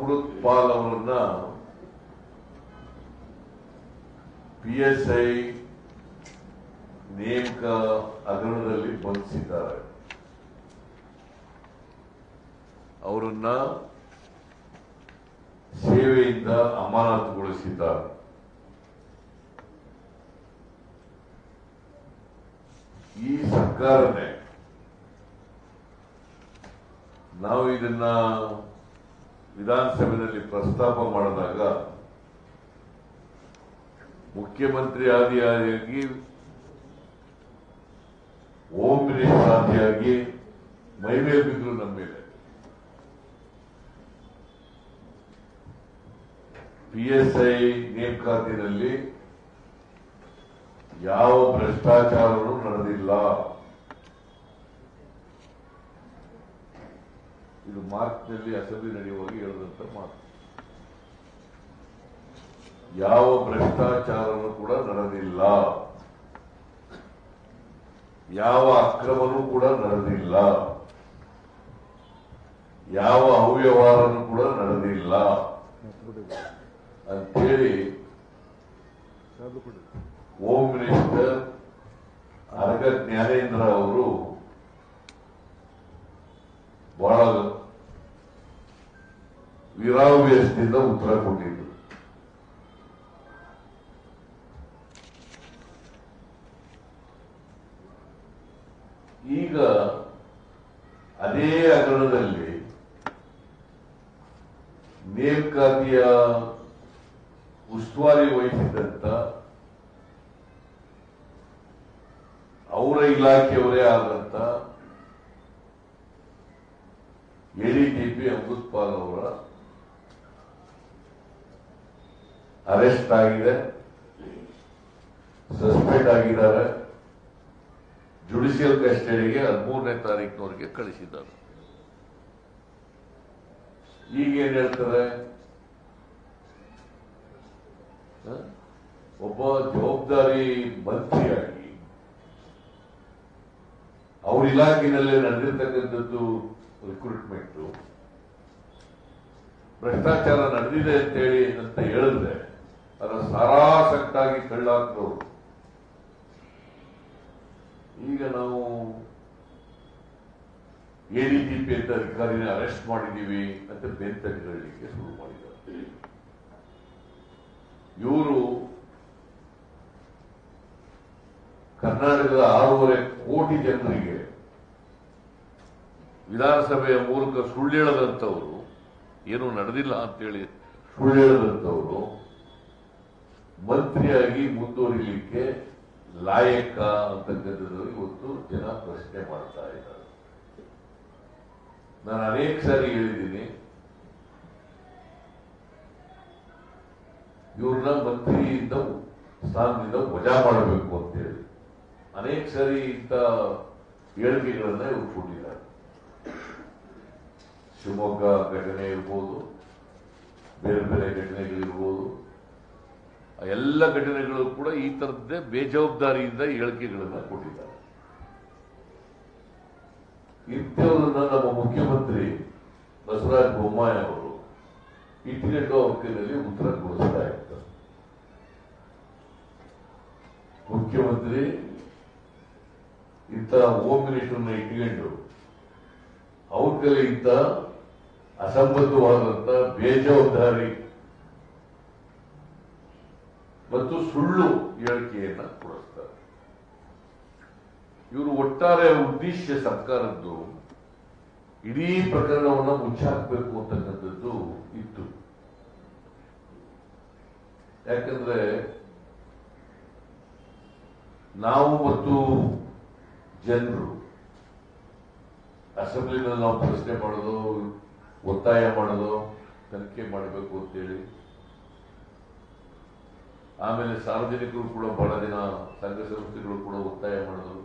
ಅಮೃತ್ ಪಾಲ್ ಅವರನ್ನ P S I ನೇಮಕ ಹಗರಣದಲ್ಲಿ ಬಂಧಿಸಿದ್ದಾರೆ ಅವರನ್ನ ಸೇವೆಯಿಂದ ಅಮಾನತುಗೊಳಿಸಿದ್ದಾರೆ ಈ ಸರ್ಕಾರನೇ ನಾವು ಇದನ್ನ ವಿಧಾನಸಭೆಯಲ್ಲಿ ಪ್ರಸ್ತಾಪ ಮಾಡಿದಾಗ ಮುಖ್ಯಮಂತ್ರಿ ಆದಿಯಾಗಿ ಹೋಮ್ ಮಿನಿಸ್ಟರ್ ಆದಿಯಾಗಿ ಮೈಮೇಲ್ ಬಿದ್ರು ನಮ್ಮ ಮೇಲೆ ಪಿ ಎಸ್ ಐ ನೇಮಕಾತಿನಲ್ಲಿ ಯಾವ ಭ್ರಷ್ಟಾಚಾರವೂ ನಡೆದಿಲ್ಲ ಇದು ಮಾರ್ಚ್ನಲ್ಲಿ ಅಸೆಂಬ್ಲಿ ನಡೆಯುವಾಗ ಹೇಳಿದಂತ ಮಾತು ಯಾವ ಭ್ರಷ್ಟಾಚಾರವೂ ಕೂಡ ನಡೆದಿಲ್ಲ ಯಾವ ಅಕ್ರಮನೂ ಕೂಡ ನಡೆದಿಲ್ಲ ಯಾವ ಅವ್ಯವಹಾರನೂ ಕೂಡ ನಡೆದಿಲ್ಲ ಅಂತೇಳಿ ಹೋಮ್ ಮಿನಿಸ್ಟರ್ ಅರಗ ಜ್ಞಾನೇಂದ್ರ ಅವರು ಬಹಳ ವಿರಾವ್ಯಸದಿಂದ ಉತ್ತರ ಕೊಟ್ಟಿದ್ರು ಈಗ ಅದೇ ಹಗರಣದಲ್ಲಿ ನೇಮಕಾತಿಯ ಉಸ್ತುವಾರಿ ವಹಿಸಿದಂತ ಅವರ ಇಲಾಖೆಯವರೇ ಆದಂತ ಎಡಿಜಿಪಿ ಅಮೃತ್ ಪಾಲ್ ಅವರ ಅರೆಸ್ಟ್ ಆಗಿದೆ ಸಸ್ಪೆಂಡ್ ಆಗಿದ್ದಾರೆ ಜುಡಿಷಿಯಲ್ ಕಸ್ಟಡಿಗೆ ಹದಿಮೂರನೇ ತಾರೀಕಿನವರೆಗೆ ಕಳಿಸಿದ್ದಾರೆ ಈಗ ಏನ್ ಹೇಳ್ತಾರೆ ಹ? ಒಬ್ಬ ಜವಾಬ್ದಾರಿ ಮಂತ್ರಿಯಾಗಿ ಅವ್ರ ಇಲಾಖೆನಲ್ಲೇ ನಡೆದಿರ್ತಕ್ಕಂಥದ್ದು ರಿಕ್ರೂಟ್ಮೆಂಟ್ ಭ್ರಷ್ಟಾಚಾರ ನಡೆದಿದೆ ಅಂತೇಳಿ ಅಂತ ಹೇಳಿದ್ರೆ ಅದರ ಸಾರಾಸಟ್ಟಾಗಿ ಕಳ್ಳಾಕ್ದವರು ಈಗ ನಾವು ಎಡಿಜಿಪಿ ಅಂತ ಅಧಿಕಾರಿನ ಅರೆಸ್ಟ್ ಮಾಡಿದೀವಿ ಅಂತ ಬೆಂತಕ್ಕೆ ಹೇಳಲಿಕ್ಕೆ ಶುರು ಮಾಡಿದ್ದಾರೆ ಇವರು ಕರ್ನಾಟಕದ ಆರೂವರೆ ಕೋಟಿ ಜನರಿಗೆ ವಿಧಾನಸಭೆಯ ಮೂಲಕ ಸುಳ್ಳು ಹೇಳದಂತವರು ಏನು ನಡೆದಿಲ್ಲ ಅಂತೇಳಿ ಸುಳ್ಳು ಹೇಳದಂತವರು ಮಂತ್ರಿಯಾಗಿ ಮುಂದುವರಿಲಿಕ್ಕೆ ಲಾಯಕ ಅಂತಕ್ಕಂಥದ್ದು ಇವತ್ತು ಜನ ಪ್ರಶ್ನೆ ಮಾಡ್ತಾ ಇದ್ದಾರೆ ನಾನು ಅನೇಕ ಸಾರಿ ಹೇಳಿದ್ದೀನಿ ಇವ್ರನ್ನ ಮಂತ್ರಿಯಿಂದ ಸ್ಥಾನದಿಂದ ವಜಾ ಮಾಡಬೇಕು ಅಂತೇಳಿ ಅನೇಕ ಸಾರಿ ಇಂಥ ಹೇಳಿಕೆಗಳನ್ನ ಇವ್ರು ಕೊಟ್ಟಿದ್ದಾರೆ ಶಿವಮೊಗ್ಗ ಘಟನೆ ಇರ್ಬೋದು ಬೇರೆ ಬೇರೆ ಘಟನೆಗಳಿರ್ಬೋದು ಆ ಎಲ್ಲ ಘಟನೆಗಳು ಕೂಡ ಈ ತರದ್ದೇ ಬೇಜವಾಬ್ದಾರಿಯಿಂದ ಹೇಳಿಕೆಗಳನ್ನ ಕೊಟ್ಟಿದ್ದಾರೆ ಇಂಥವ್ರನ್ನ ನಮ್ಮ ಮುಖ್ಯಮಂತ್ರಿ ಬಸವರಾಜ ಬೊಮ್ಮಾಯಿ ಅವರು ಇಟ್ಕೊಂಡು ಅವ್ರ ಕೈಯಲ್ಲಿ ಉತ್ತರ ಕೊಡಿಸ್ತಾ ಇರ್ತಾರೆ ಮುಖ್ಯಮಂತ್ರಿ ಇಂಥ ಹೋಮ್ ಮಿನಿಸ್ಟರ್ನ ಇಟ್ಕೊಂಡು ಅವ್ರ ಕೈಲಿ ಇಂಥ ಅಸಂಬದ್ಧವಾದಂತ ಬೇಜವಾಬ್ದಾರಿ ಮತ್ತು ಸುಳ್ಳು ಹೇಳಿಕೆಯನ್ನ ಕೊಡಿಸ್ತಾರೆ ಇವರು ಒಟ್ಟಾರೆ ಉದ್ದೇಶ ಸರ್ಕಾರದ್ದು ಇಡೀ ಪ್ರಕರಣವನ್ನ ಮುಚ್ಚಾಕ್ಬೇಕು ಅಂತಕ್ಕಂಥದ್ದು ಇತ್ತು ಯಾಕಂದ್ರೆ ನಾವು ಮತ್ತು ಜನರು ಅಸೆಂಬ್ಲಿನಲ್ಲಿ ನಾವು ಪ್ರಶ್ನೆ ಮಾಡೋದು ಒತ್ತಾಯ ಮಾಡೋದು ತನಿಖೆ ಮಾಡಬೇಕು ಅಂತೇಳಿ ಆಮೇಲೆ ಸಾರ್ವಜನಿಕರು ಕೂಡ ಬಹಳ ದಿನ ಸಂಘ ಸಂಸ್ಥೆಗಳು ಕೂಡ ಒತ್ತಾಯ ಮಾಡಿದ್ರು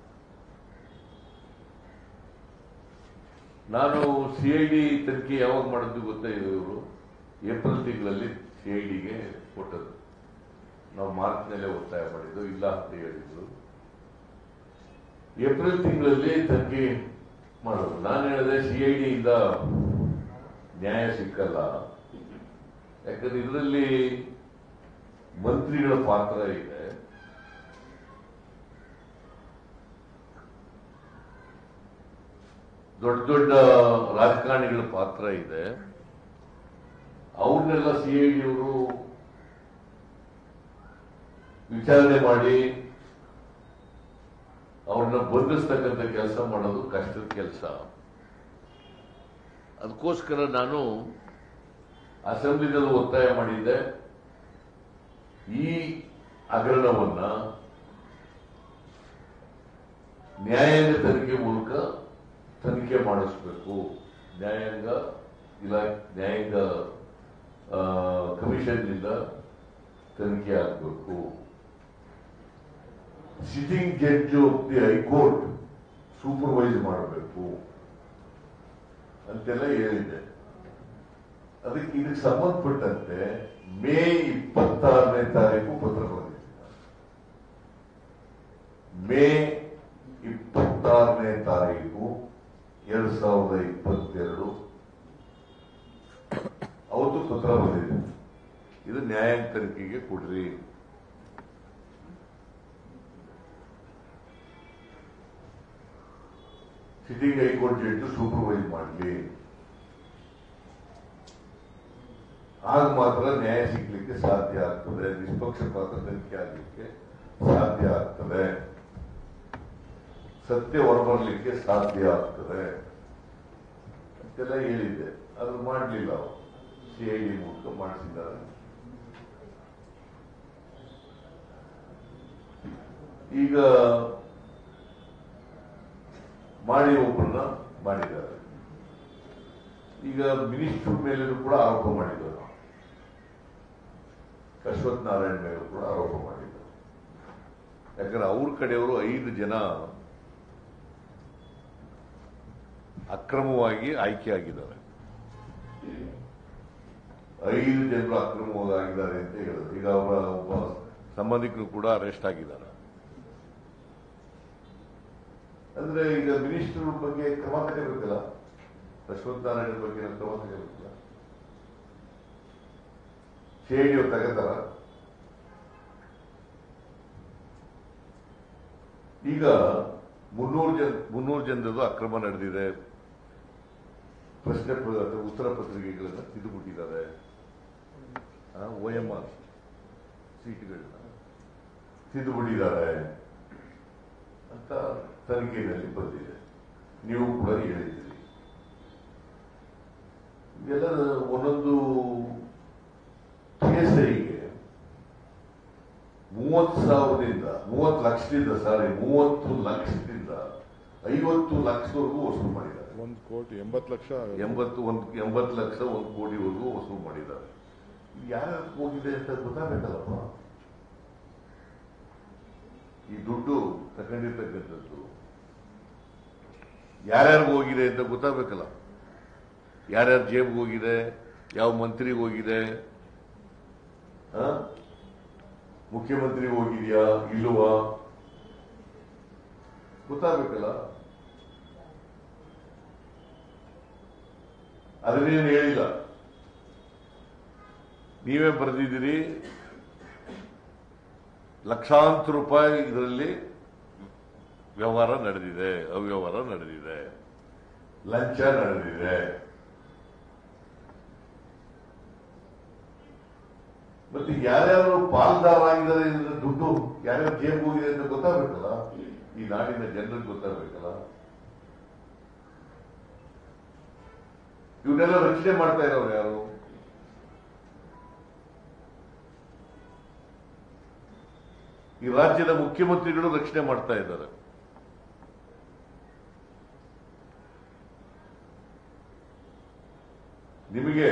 ನಾನು ಸಿಐಡಿ ತನಿಖೆ ಯಾವಾಗ ಮಾಡಿದ್ದು ಗೊತ್ತಾ ಇದು ಇವರು ಏಪ್ರಿಲ್ ತಿಂಗಳಲ್ಲಿ ಸಿಐಡಿಗೆ ಕೊಟ್ಟದ್ದು ನಾವು ಮಾರ್ಚ್ನಲ್ಲೇ ಒತ್ತಾಯ ಮಾಡಿದ್ದು ಇಲ್ಲ ಅಂತ ಹೇಳಿದ್ರು ಏಪ್ರಿಲ್ ತಿಂಗಳಲ್ಲಿ ತನಿಖೆ ಮಾಡೋದು ನಾನು ಹೇಳಿದೆ ಸಿಐಡಿಯಿಂದ ನ್ಯಾಯ ಸಿಕ್ಕಲ್ಲ ಯಾಕಂದ್ರೆ ಇದರಲ್ಲಿ ಮಂತ್ರಿಗಳ ಪಾತ್ರ ಇದೆ ದೊಡ್ಡ ದೊಡ್ಡ ರಾಜಕಾರಣಿಗಳ ಪಾತ್ರ ಇದೆ ಅವ್ರನ್ನೆಲ್ಲ ಸಿ ಐ ಡಿಯವರು ವಿಚಾರಣೆ ಮಾಡಿ ಅವ್ರನ್ನ ಬಂಧಿಸ್ತಕ್ಕಂಥ ಕೆಲಸ ಮಾಡೋದು ಕಷ್ಟದ ಕೆಲಸ ಅದಕ್ಕೋಸ್ಕರ ನಾನು ಅಸೆಂಬ್ಲಿನಲ್ಲಿ ಒತ್ತಾಯ ಮಾಡಿದ್ದೆ ಈ ಹಗರಣವನ್ನ ನ್ಯಾಯಾಂಗ ತನಿಖೆ ಮೂಲಕ ತನಿಖೆ ಮಾಡಿಸ್ಬೇಕು ನ್ಯಾಯಾಂಗ ಇಲಾ ನ್ಯಾಯಾಂಗ ಕಮಿಷನ್ನಿಂದ ತನಿಖೆ ಆಗಬೇಕು sitting judge of the high court supervise ಮಾಡಬೇಕು ಅಂತೆಲ್ಲ ಹೇಳಿದ್ದೆ ಅದಕ್ಕೆ ಇದಕ್ಕೆ ಸಂಬಂಧಪಟ್ಟಂತೆ ಮೇ ಇಪ್ಪತ್ತಾರನೇ ತಾರೀಕು ಪತ್ರ ಬಂದಿದೆ ಮೇ ಇಪ್ಪತ್ತಾರನೇ ತಾರೀಕು ಎರಡ್ ಸಾವಿರದ ಇಪ್ಪತ್ತೆರಡು ಅವತ್ತು ಪತ್ರ ಬಂದಿದೆ ಇದು ನ್ಯಾಯಾಂಗ ತನಿಖೆಗೆ ಕೊಡ್ರಿ ಸಿಟಿಂಗ್ ಹೈಕೋರ್ಟ್ ಜಡ್ಜ್ ಸೂಪರ್ವೈಸ್ ಮಾಡಲಿ ಆಗ ಮಾತ್ರ ನ್ಯಾಯ ಸಿಗ್ಲಿಕ್ಕೆ ಸಾಧ್ಯ ಆಗ್ತದೆ ನಿಷ್ಪಕ್ಷಪಾತ ತನಿಖೆ ಆಗಲಿಕ್ಕೆ ಸಾಧ್ಯ ಆಗ್ತದೆ ಸತ್ಯ ಹೊರಬರಲಿಕ್ಕೆ ಸಾಧ್ಯ ಆಗ್ತದೆ ಅಂತೆಲ್ಲ ಹೇಳಿದ್ದೆ ಅದು ಮಾಡಲಿಲ್ಲ ಅವರು ಸಿ ಐ ಡಿ ಮೂಲಕ ಮಾಡಿಸಿದ್ದಾರೆ ಈಗ ಮಾಡಿ ಒಬ್ಬರನ್ನ ಮಾಡಿದ್ದಾರೆ ಈಗ ಮಿನಿಸ್ಟರ್ ಮೇಲೂ ಕೂಡ ಆರೋಪ ಮಾಡಿದ್ದಾರೆ ಅಶ್ವಥ್ ನಾರಾಯಣ್ ಮೇಲೂ ಕೂಡ ಆರೋಪ ಮಾಡಿದ್ದಾರೆ ಯಾಕಂದ್ರೆ ಅವ್ರ ಕಡೆಯವರು ಐದು ಜನ ಅಕ್ರಮವಾಗಿ ಆಯ್ಕೆಯಾಗಿದ್ದಾರೆ ಐದು ಜನರು ಅಕ್ರಮವಾಗಿ ಆಗಿದ್ದಾರೆ ಅಂತ ಹೇಳಿದ್ರು ಈಗ ಅವರ ಒಬ್ಬ ಸಂಬಂಧಿಕರು ಕೂಡ ಅರೆಸ್ಟ್ ಆಗಿದ್ದಾರೆ ಅಂದ್ರೆ ಈಗ ಮಿನಿಸ್ಟರ್ ಬಗ್ಗೆ ಕ್ರಮ ತಗೋಬೇಕಲ್ಲ ಅಶ್ವಥ್ ನಾರಾಯಣ ಬಗ್ಗೆ ಕ್ರಮ ತಗೋಬೇಕಲ್ಲ ಸಿಐಡಿ ಅವ್ರು ತಗೋತಾರ ಈಗ ಮುನ್ನೂರು ಜನ ಮುನ್ನೂರು ಜನರದು ಅಕ್ರಮ ನಡೆದಿದೆ ಪ್ರಶ್ನೆ ಪ- ಅಥವಾ ಉತ್ತರ ಪತ್ರಿಕೆಗಳನ್ನ ತಿದ್ದುಬಿಟ್ಟಿದ್ದಾರೆ ಒ ಎಂ ಆರ್ ಸೀಟ್ಗಳನ್ನ ತಿದ್ದುಬಿಟ್ಟಿದ್ದಾರೆ ಅಂತ ತನಿಖೆಯಲ್ಲಿ ಬಂದಿದೆ ನೀವು ಕೂಡ ಹೇಳಿದ್ದೀರಿ ಇದೆಲ್ಲ ಒಂದೊಂದು ಕೇಸರಿಗೆ ಮೂವತ್ತು ಸಾವಿರದಿಂದ ಮೂವತ್ತು ಲಕ್ಷದಿಂದ ಸಾರಿ ಮೂವತ್ತು ಲಕ್ಷದಿಂದ ಐವತ್ತು ಲಕ್ಷದವರೆಗೂ ವಸೂಲು ಮಾಡಿದ್ದಾರೆ ಒಂದು ಕೋಟಿ ಎಂಬತ್ತು ಲಕ್ಷ ಆಗುತ್ತೆ. ಎಂಬತ್ತು ಒಂದು ಎಂಬತ್ತು ಲಕ್ಷ ಒಂದು ಕೋಟಿವರೆಗೂ ವಸೂಲು ಮಾಡಿದ್ದಾರೆ ಇದು ಯಾರ್ಯಾರು ಹೋಗಿದೆ ಅಂತ ಗೊತ್ತಾಗಬೇಕಲ್ಲಪ್ಪ ಈ ದುಡ್ಡು ತಗೊಂಡಿರ್ತಕ್ಕಂಥದ್ದು ಯಾರ್ಯಾರಿಗೂ ಹೋಗಿದೆ ಅಂತ ಗೊತ್ತಾಗಬೇಕಲ್ಲ ಯಾರ್ಯಾರ ಜೇಬ್ಗೆ ಹೋಗಿದೆ ಯಾವ ಮಂತ್ರಿಗೆ ಹೋಗಿದೆ ಆ? ಮುಖ್ಯಮಂತ್ರಿಗೆ ಹೋಗಿದ್ಯಾ ಇಲ್ಲವಾ ಗೊತ್ತಾಗಬೇಕಲ್ಲ ಅದನ್ನೇನು ಹೇಳಿಲ್ಲ ನೀವೇ ಬರೆದಿದ್ದೀರಿ ಲಕ್ಷಾಂತರ ರೂಪಾಯಿ ಇದರಲ್ಲಿ ವ್ಯವಹಾರ ನಡೆದಿದೆ ಅವ್ಯವಹಾರ ನಡೆದಿದೆ ಲಂಚ ನಡೆದಿದೆ ಮತ್ತೆ ಯಾರ್ಯಾರು ಪಾಲ್ದಾರರಾಗಿದ್ದಾರೆ ಇದರ ದುಡ್ಡು ಯಾರ್ಯಾರು ಜೇಬ್ ಹೋಗಿದೆ ಅಂತ ಗೊತ್ತಾಗಬೇಕಲ್ಲ ಈ ನಾಡಿನ ಜನರಿಗೆ ಗೊತ್ತಾಗಬೇಕಲ್ಲ ಇವನ್ನೆಲ್ಲ ರಕ್ಷಣೆ ಮಾಡ್ತಾ ಇರೋರು ಯಾರು ಈ ರಾಜ್ಯದ ಮುಖ್ಯಮಂತ್ರಿಗಳು ರಕ್ಷಣೆ ಮಾಡ್ತಾ ಇದ್ದಾರೆ ನಿಮಗೆ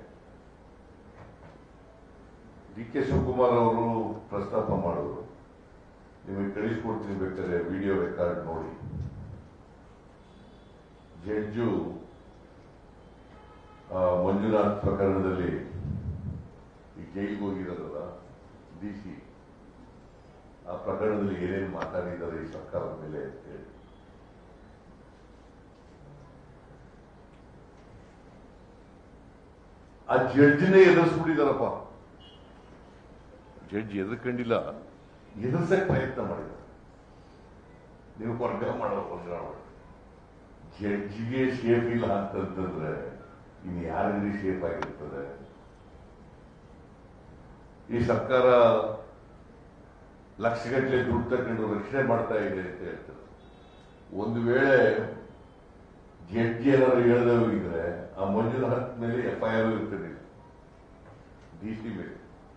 ಡಿ ಕೆ ಶಿವಕುಮಾರ್ ಅವರು ಪ್ರಸ್ತಾಪ ಮಾಡಿದ್ರು ನಿಮಗೆ ಕಳಿಸ್ಕೊಡ್ತೀನಿ ಬೇಕಾದ್ರೆ ವಿಡಿಯೋ ರೆಕಾರ್ಡ್ ನೋಡಿ ಜಡ್ಜು ಆ, ಮಂಜುನಾಥ್ ಪ್ರಕರಣದಲ್ಲಿ ಈ ಜೈಲಿಗೆ ಹೋಗಿರೋದಲ್ಲ ಡಿ ಸಿ ಆ ಪ್ರಕರಣದಲ್ಲಿ ಏನೇನು ಮಾತಾಡಿದ್ದಾರೆ ಈ ಸರ್ಕಾರದ ಮೇಲೆ ಅಂತ ಹೇಳಿ ಆ ಜಡ್ಜಿನೇ ಎದುರಿಸ್ಬಿಟ್ಟಿದಾರಪ್ಪ ಜಡ್ಜ್ ಎದುರ್ಕೊಂಡಿಲ್ಲ ಎದುರ್ಸಕ್ ಪ್ರಯತ್ನ ಮಾಡಿದ ನೀವು ವರ್ಗ ಮಾಡೋ ವರ್ಗ ಮಾಡಿ ಜಡ್ಜಿಗೆ ಶೇಪ್ ಇಲ್ಲ ಅಂತಂತಂದ್ರೆ ಇನ್ನು ಯಾರಿಗೂ ಶೇಪ್ ಆಗಿರ್ತದೆ ಈ ಸರ್ಕಾರ ಲಕ್ಷಗಟ್ಟಲೆ ದುಡ್ಡು ತಗೊಂಡು ರಕ್ಷಣೆ ಮಾಡ್ತಾ ಇದೆ ಅಂತ ಹೇಳ್ತಾರೆ ಒಂದು ವೇಳೆ ಜಡ್ಜಿ ಏನಾದ್ರು ಹೇಳದೆ ಹೋಗಿದ್ರೆ ಆ ಮಂಜುನಾಥ್ ಮೇಲೆ ಎಫ್ ಐ ಆರ್ ಇರ್ತಿರ್ಲಿಲ್ಲ ಡಿ ಸಿ ಮೇಲೆ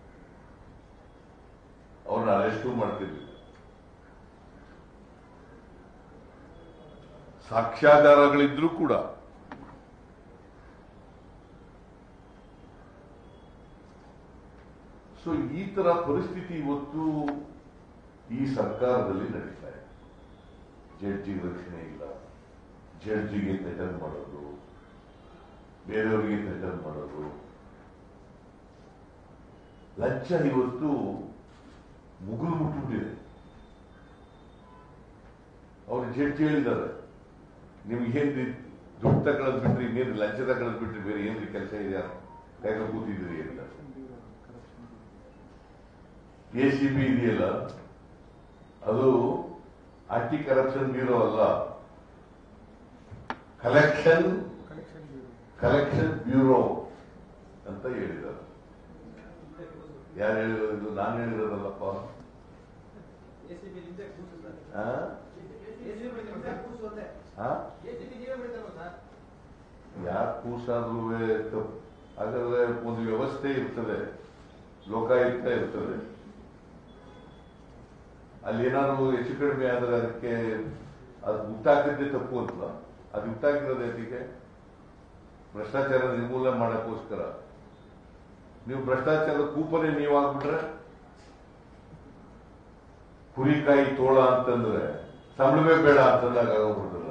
ಅವ್ರನ್ನ ಅರೆಸ್ಟು ಮಾಡ್ತಿರ್ಲಿಲ್ಲ ಸಾಕ್ಷ್ಯಾಧಾರಗಳಿದ್ರೂ ಕೂಡ ಸೊ ಈ ತರ ಪರಿಸ್ಥಿತಿ ಇವತ್ತು ಈ ಸರ್ಕಾರದಲ್ಲಿ ನಡೀತಾ ಇದೆ ಜಡ್ಜಿಗೆ ರಕ್ಷಣೆ ಇಲ್ಲ ಜಡ್ಜಿಗೆ ಥ್ರೆಟನ್ ಮಾಡೋದು ಬೇರೆಯವರಿಗೆ ಥ್ರೆಟನ್ ಮಾಡೋದು ಲಂಚ ಇವತ್ತು ಮುಗುಲು ಮುಟ್ಬಿಟ್ಟಿದೆ ಅವರು ಜಡ್ಜಿ ಹೇಳಿದ್ದಾರೆ ನಿಮ್ಗೆ ಏನ್ ದುಡ್ಡು ತಗೊಳ್ಳೋದು ಬಿಟ್ರಿ ಇನ್ನೇನು ಲಂಚ ತಗೊಳ್ಳೋದು ಬಿಟ್ರಿ ಬೇರೆ ಏನ್ರಿ ಕೆಲಸ ಇದೆ ಕಾಯ್ಕ ಕೂತಿದ್ರಿ ಅಂತ ಎ ಸಿ ಬಿ ಇದೆಯಲ್ಲ ಅದು ಆಂಟಿ ಕರಪ್ಷನ್ ಬ್ಯೂರೋ ಅಲ್ಲ ಕಲೆಕ್ಷನ್ ಕಲೆಕ್ಷನ್ ಬ್ಯೂರೋ ಅಂತ ಹೇಳಿದ್ದಾರೆ ಯಾರು ಹೇಳಿರೋದು ನಾನು ಹೇಳಿರೋದಲ್ಲಪ್ಪ ಆ? ಆ? ಯಾರು ಕೂಸಾದ್ರೂ ತಪ್ಪು ಹಾಗಾದ್ರೆ ಒಂದು ವ್ಯವಸ್ಥೆ ಇರ್ತದೆ ಲೋಕಾಯುಕ್ತ ಇರ್ತದೆ ಅಲ್ಲಿ ಏನಾದ್ರು ಹೆಚ್ಚು ಕಡಿಮೆ ಆದ್ರೆ ಅದಕ್ಕೆ ಅದು ಹುಟ್ಟಾಕಿದ್ದೇ ತಪ್ಪು ಅಂತ ಅದು ಹುಟ್ಟಾಕಿರೋದು ಯಾಕೆ ಭ್ರಷ್ಟಾಚಾರ ನಿರ್ಮೂಲನೆ ಮಾಡಕ್ಕೋಸ್ಕರ ನೀವು ಭ್ರಷ್ಟಾಚಾರದ ಕೂಪನೆ ನೀವು ಆಗ್ಬಿಟ್ರೆ ಕುರಿಕಾಯಿ ತೋಳ ಅಂತಂದ್ರೆ ಸಂಬಳವೇ ಬೇಡ ಅಂತಂದಾಗ ಆಗೋಗ್ಬಿಡ್ತಲ್ಲ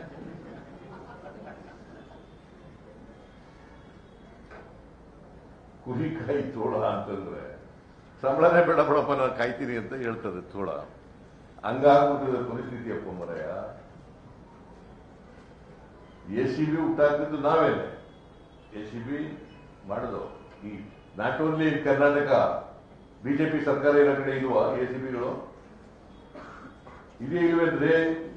ಕುರಿಕಾಯಿ ತೋಳ ಅಂತಂದ್ರೆ ಸಂಬಳನೇ ಬೇಡ ಬಿಡಪ್ಪ ನಾನು ಕಾಯ್ತೀನಿ ಅಂತ ಹೇಳ್ತದೆ ತೋಳ ಹಂಗಾಗ್ಬಿಟ್ಟಿದೆ ಪರಿಸ್ಥಿತಿ ಅಪ್ಪ ಮರಯ ಎ ಸಿ ಬಿ ಹುಟ್ಟಾಕಿದ್ದು ನಾವೇನೆ ಎ ಸಿ ಬಿ ಮಾಡಿದವು ಈ not only in Karnataka BJP ಸರ್ಕಾರ ಇರೋ ಕಡೆ ಇಲ್ವಾ ಎ ಸಿ ಬಿಗಳು ಇದೇ ಇಲ್ವೇನ್ರಿ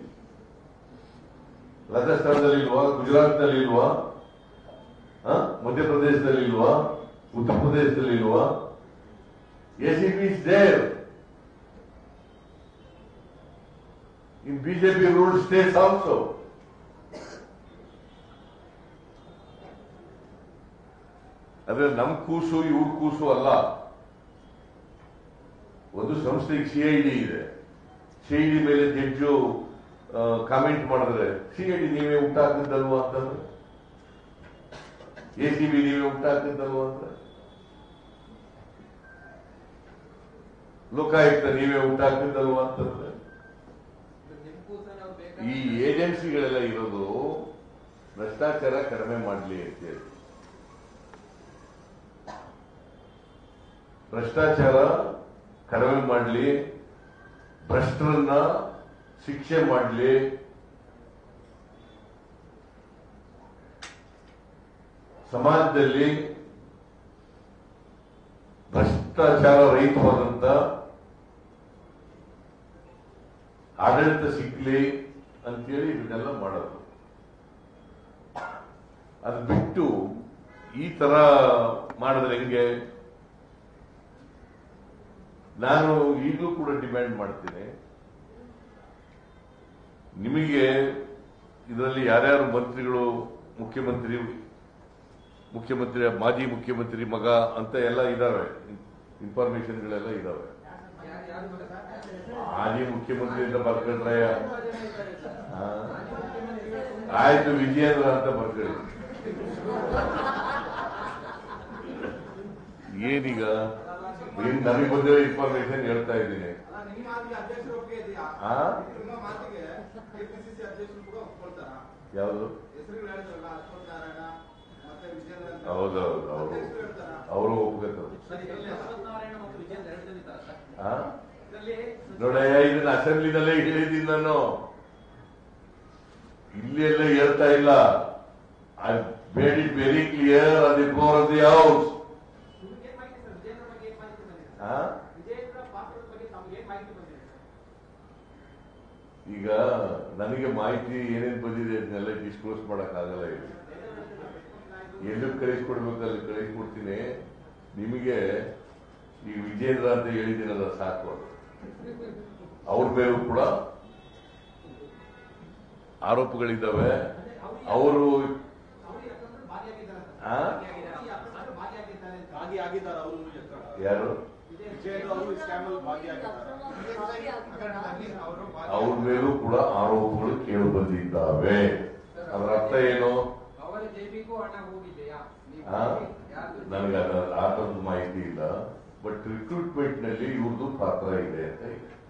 ರಾಜಸ್ಥಾನದಲ್ಲಿ ಇಲ್ವಾ ಗುಜರಾತ್ನಲ್ಲಿ ಇಲ್ವಾ ಆ? ಮಧ್ಯಪ್ರದೇಶದಲ್ಲಿ ಇಲ್ವಾ ಉತ್ತರ ಪ್ರದೇಶದಲ್ಲಿ ಇಲ್ವಾ A C B is there in BJP rule states also ಆದ್ರೆ ನಮ್ ಕೂಸು ಇವ್ರ ಕೂಸು ಅಲ್ಲ ಒಂದು ಸಂಸ್ಥೆಗೆ ಸಿಐಡಿ ಇದೆ ಸಿಐಡಿ ಮೇಲೆ ಜಡ್ಜು ಕಾಮೆಂಟ್ ಮಾಡಿದ್ರೆ ಸಿಐಡಿ ನೀವೇ ಊಟ ಹಾಕಿದ್ದಲ್ವಾ ಅಂತಂದ್ರೆ ಎ ಸಿ ಬಿ ನೀವೇ ಊಟ ಹಾಕಿದ್ದಲ್ವಾ ಅಂತ ಲೋಕಾಯುಕ್ತ ನೀವೇ ಊಟ ಹಾಕಿದ್ದಲ್ವಾ ಅಂತಂದ್ರೆ ಈ ಏಜೆನ್ಸಿಗಳೆಲ್ಲ ಇರೋದು ಭ್ರಷ್ಟಾಚಾರ ಕಡಿಮೆ ಮಾಡಲಿ ಅಂತೇಳಿ ಭ್ರಷ್ಟಾಚಾರ ಕಡಿಮೆ ಮಾಡಲಿ ಭ್ರಷ್ಟರನ್ನ ಶಿಕ್ಷೆ ಮಾಡಲಿ ಸಮಾಜದಲ್ಲಿ ಭ್ರಷ್ಟಾಚಾರ ರಹಿತವಾದಂತ ಆಡಳಿತ ಸಿಗ್ಲಿ ಅಂತೇಳಿ ಇದನ್ನೆಲ್ಲ ಮಾಡೋದು ಅದು ಬಿಟ್ಟು ಈ ತರ ಮಾಡಿದ್ರೆ ಹೆಂಗೆ ನಾನು ಈಗಲೂ ಕೂಡ ಡಿಮ್ಯಾಂಡ್ ಮಾಡ್ತೀನಿ ನಿಮಗೆ ಇದರಲ್ಲಿ ಯಾರ್ಯಾರು ಮಂತ್ರಿಗಳು ಮುಖ್ಯಮಂತ್ರಿ ಮುಖ್ಯಮಂತ್ರಿ ಮಾಜಿ ಮುಖ್ಯಮಂತ್ರಿ ಮಗ ಅಂತ ಎಲ್ಲ ಇದಾವೆ ಇನ್ಫಾರ್ಮೇಶನ್ಗಳೆಲ್ಲ ಇದಾವೆ ಮಾಜಿ ಮುಖ್ಯಮಂತ್ರಿ ಅಂತ ಬರ್ಕೊಂಡ್ರೆ ಆ, ಆಯ್ತು ವಿಜಯೇಂದ್ರ ಅಂತ ಬರ್ಕೊಳ್ಳಿ ಏನೀಗ ಏನ್ ನನಗೆ ಬಂದಿರೋ ಇನ್ಫಾರ್ಮೇಶನ್ ಹೇಳ್ತಾ ಇದ್ದೀನಿ ನಿಮ್ಮ ಮಾತಿಗೆ ಅಧ್ಯಕ್ಷರು ಒಪ್ಪಿಗೆ ಇದೆಯಾ ಆ? ನಿಮ್ಮ ಮಾತಿಗೆ ಕೆಪಿಸಿಸಿ ಅಧ್ಯಕ್ಷರು ಕೂಡ ಒಪ್ಕೊಳ್ತಾರಾ ಯಾವುದು ಹೆಸರುಗಳು ಹೇಳಿದ್ರಲ್ಲ ಅಶ್ವಥ್ ನಾರಾಯಣ ಮತ್ತೆ ವಿಜೇಂದ್ರ ಅಂತ. ಹೌದೌದು ಅವರು ಅಧ್ಯಕ್ಷರು ಹೇಳ್ತಾರಾ ಅವರು ಒಪ್ಕೋತಾರೆ ಸರ್, ಇದರಲ್ಲಿ ಅಶ್ವತ್ಥನಾರಾಯಣ ಮತ್ತು ವಿಜೇಂದ್ರ ಎರಡು ಜನ ಇದ್ದಾರಾ ಸರ್? ಆ? ಇದರಲ್ಲಿ ನೋಡಯ್ಯ ಇದನ್ನ ಅಸೆಂಬ್ಲಿನಲ್ಲೇ ಹೇಳಿದ್ದೀನಿ ನಾನು ಇಲ್ಲಿ ಎಲ್ಲ ಹೇಳ್ತಾ ಇಲ್ಲ ಆ made it very clear on the floor of the house ನಿಮ್ಗೆ ಏನ್ ಮಾಹಿತಿ ಸರ್ ವಿಜೇಂದ್ರ ಬಗ್ಗೆ ಏನ್ ಮಾಹಿತಿ ಬಂದಿದೆ ಸರ್? ಆ? ವಿಜೇಂದ್ರ ಪಾತ್ರದ ಬಗ್ಗೆ ತಮ್ಗೆ ಏನ್ ಮಾಹಿತಿ ಬಂದಿದೆ ಸರ್? ಈಗ ನನಗೆ ಮಾಹಿತಿ ಏನೇನ್ ಬಂದಿದೆ ಅದನ್ನೆಲ್ಲ ಡಿಸ್ಕ್ಲೋಸ್ ಮಾಡಕ್ ಆಗಲ್ಲ ಇಲ್ಲಿ ಎಲ್ಲೂ ಕಳಿಸ್ಕೊಡ್ಬೇಕಲ್ಲಿ ಕಳಿಸ್ಕೊಡ್ತೀನಿ ನಿಮಗೆ ಈ ವಿಜೇಂದ್ರ ಅಂತ ಹೇಳಿದ್ದೀನಲ್ಲ ಸಾಕು ಅದು. ಅವ್ರ ಮೇಲೂ ಕೂಡ ಆರೋಪಗಳಿದ್ದಾವೆ ಅವರು ಅವ್ರು ಈ ಅಕ್ರಮದಲ್ಲಿ ಭಾಗಿಯಾಗಿದ್ದಾರೆ ಸರ್. ಆ? ಭಾಗಿಯಾಗಿದ್ದಾರೆ. ಈ ಅಕ್ರಮದಲ್ಲಿ ಭಾಗಿಯಾಗಿದ್ದಾರೆ ಅಂತ. ಭಾಗಿಯಾಗಿದ್ದಾರೆ ಅವರು ಎತ್ತರ. ಯಾರು ವಿಜಯೇಂದ್ರ ಅವರು ಸ್ಕ್ಯಾಮ್ ಅಲ್ಲಿ ಭಾಗಿಯಾಗಿದ್ದಾರೆ ಹಗರಣದಲ್ಲಿ ಅವರು ಅವ್ರ ಮೇಲೂ ಕೂಡ ಆರೋಪಗಳು ಕೇಳಿ ಬಂದಿದ್ದಾವೆ ಅದರ ಅರ್ಥ ಏನು ಅವರ ಜೇಬಿಗೂ ಹಣ ಹೋಗಿದೆಯಾ ನೀವು ಆ? ಯಾರ್ದು ನನಗೆ ಅದರ ಆ ಥರದ ಮಾಹಿತಿ ಇಲ್ಲ ಬಟ್ ರಿಕ್ರೂಟ್ಮೆಂಟ್ ನಲ್ಲಿ ಇವ್ರದ್ದು ಪಾತ್ರ ಇದೆ ಅಂತ ಇದೆ